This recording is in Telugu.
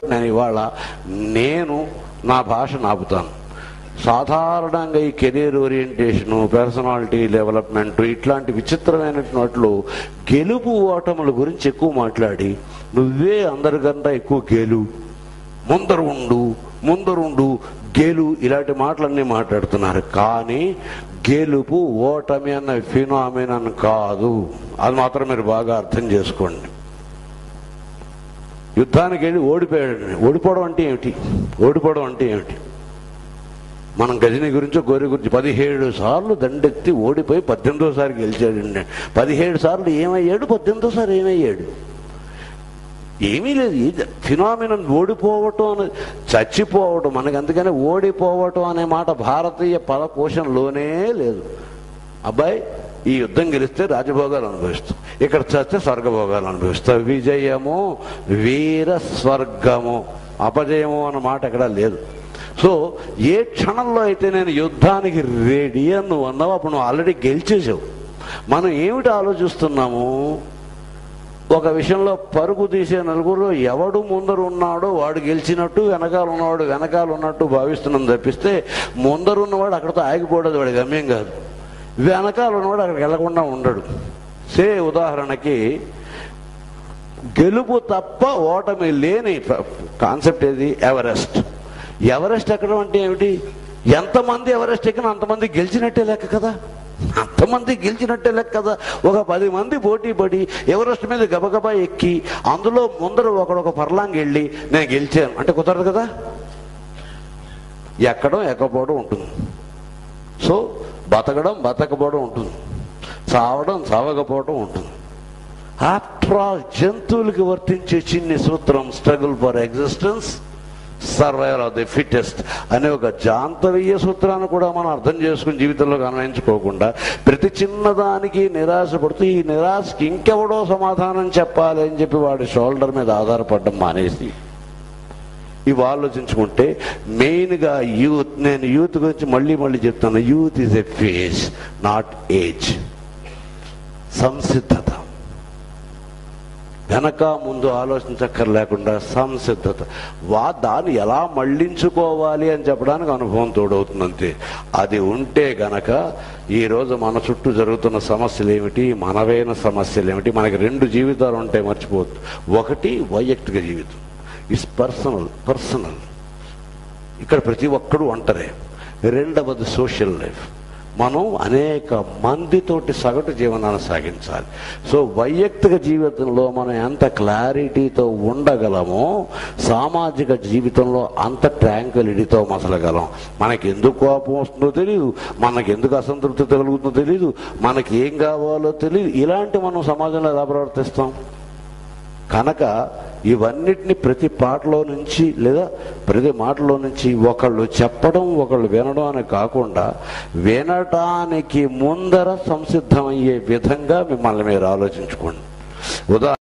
నేను ఇవాళ నేను నా భాష నాపుతాను సాధారణంగా ఈ కెరీర్ ఓరియంటేషను పర్సనాలిటీ డెవలప్మెంట్ ఇట్లాంటి విచిత్రమైనటువంటి గెలుపు ఓటముల గురించి ఎక్కువ మాట్లాడి నువ్వే అందరికంటే ఎక్కువ గెలు ముందరు ఉండు ముందరు ఉండు గెలు ఇలాంటి మాటలన్నీ మాట్లాడుతున్నారు కానీ గెలుపు ఓటమి అన్న ఫినామినన్ కాదు అది మాత్రం మీరు బాగా అర్థం చేసుకోండి యుద్ధానికి వెళ్ళి ఓడిపోయాడు ఓడిపోవడం అంటే ఏమిటి ఓడిపోవడం అంటే ఏమిటి మనం గజని గురించి గోరి గురించి పదిహేడు సార్లు దండెత్తి ఓడిపోయి పద్దెనిమిదోసారి గెలిచాడండి పదిహేడు సార్లు ఏమయ్యాడు పద్దెనిమిదోసారి ఏమయ్యాడు ఏమీ లేదు ఇది ఫినామినన్ ఓడిపోవటం అని చచ్చిపోవటం మనకి అందుకని ఓడిపోవటం అనే మాట భారతీయ పదకోశంలోనే లేదు అబ్బాయి ఈ యుద్ధం గెలిస్తే రాజభోగాలు అనుభవిస్తాం ఇక్కడ చస్తే స్వర్గభోగాలు అనుభవిస్తాం విజయము వీర స్వర్గము అపజయము అన్న మాట ఎక్కడా లేదు సో ఏ క్షణంలో అయితే నేను యుద్ధానికి రెడీ అని నువ్వు అన్నావు అప్పుడు నువ్వు ఆల్రెడీ గెలిచేసావు మనం ఏమిటి ఆలోచిస్తున్నాము ఒక విషయంలో పరుగు తీసే నలుగురు ఎవడు ముందరు ఉన్నాడో వాడు గెలిచినట్టు వెనకాల ఉన్నవాడు వెనకాల ఉన్నట్టు భావిస్తున్నాం తప్పిస్తే ముందరు ఉన్నవాడు అక్కడితో ఆగిపోవడం వాడి గమ్యం కాదు వెనకాల ఉన్నవాడు అక్కడికి వెళ్లకుండా ఉండడు సే ఉదాహరణకి గెలుపు తప్ప ఓటమి లేని కాన్సెప్ట్ ఏది ఎవరెస్ట్ ఎవరెస్ట్ ఎక్కడం అంటే ఏమిటి ఎంతమంది ఎవరెస్ట్ ఎక్కినా అంతమంది గెలిచినట్టే లెక్క కదా అంతమంది గెలిచినట్టే లెక్క కదా ఒక పది మంది పోటీ పడి ఎవరెస్ట్ మీద గబగబా ఎక్కి అందులో ముందర ఒకడొక పర్లాంగ్ వెళ్ళి నేను గెలిచాను అంటే కుదరదు కదా ఎక్కడం ఎక్కపోవడం ఉంటుంది సో బతకడం బతకపోవడం ఉంటుంది చావడం చావకపోవడం ఉంటుంది ఆఫ్టర్ ఆల్ జంతువులకి వర్తించే చిన్ని సూత్రం struggle for existence survival of the fittest అనే ఒక జాంతవీయ సూత్రాన్ని కూడా మనం అర్థం చేసుకుని జీవితంలో అన్వయించుకోకుండా ప్రతి చిన్నదానికి నిరాశ పడుతూ ఈ నిరాశకి ఇంకెవడో సమాధానం చెప్పాలి అని చెప్పి వాడి షోల్డర్ మీద ఆధారపడడం మానేసి ఇవి ఆలోచించుకుంటే మెయిన్గా యూత్ నేను యూత్ గురించి మళ్ళీ మళ్ళీ చెప్తాను youth is a phase not age సంసిద్ధత వెనక ముందు ఆలోచించక్కర్ లేకుండా సంసిద్ధత వా దాన్ని ఎలా మళ్ళించుకోవాలి అని చెప్పడానికి అనుభవం తోడవుతుంది అంతే అది ఉంటే గనక ఈరోజు మన చుట్టూ జరుగుతున్న సమస్యలు ఏమిటి మనవైన సమస్యలు ఏమిటి మనకి రెండు జీవితాలు ఉంటాయి మర్చిపోవద్దు ఒకటి వైయక్తిక జీవితం ఇస్ పర్సనల్ పర్సనల్ ఇక్కడ ప్రతి ఒక్కడు ఒంటరే రెండవది సోషల్ లైఫ్ మనం అనేక మందితోటి సగటు జీవనాన్ని సాగించాలి సో వైయక్తిక జీవితంలో మనం ఎంత క్లారిటీతో ఉండగలమో సామాజిక జీవితంలో అంత ట్రాంక్విలిటీతో మసలగలం మనకి ఎందుకు కోపం వస్తుందో తెలియదు మనకి ఎందుకు అసంతృప్తి కలుగుతుందో తెలియదు మనకి ఏం కావాలో తెలియదు ఇలాంటి మనం సమాజంలో ఎలా ప్రవర్తిస్తాం కనుక ఇవన్నిటిని ప్రతి పాటలో నుంచి లేదా ప్రతి మాటలో నుంచి ఒకళ్ళు చెప్పడం ఒకళ్ళు వినడం అని కాకుండా వినటానికి ముందర సంసిద్ధమయ్యే విధంగా మిమ్మల్ని మీరు ఆలోచించుకోండి ఉదా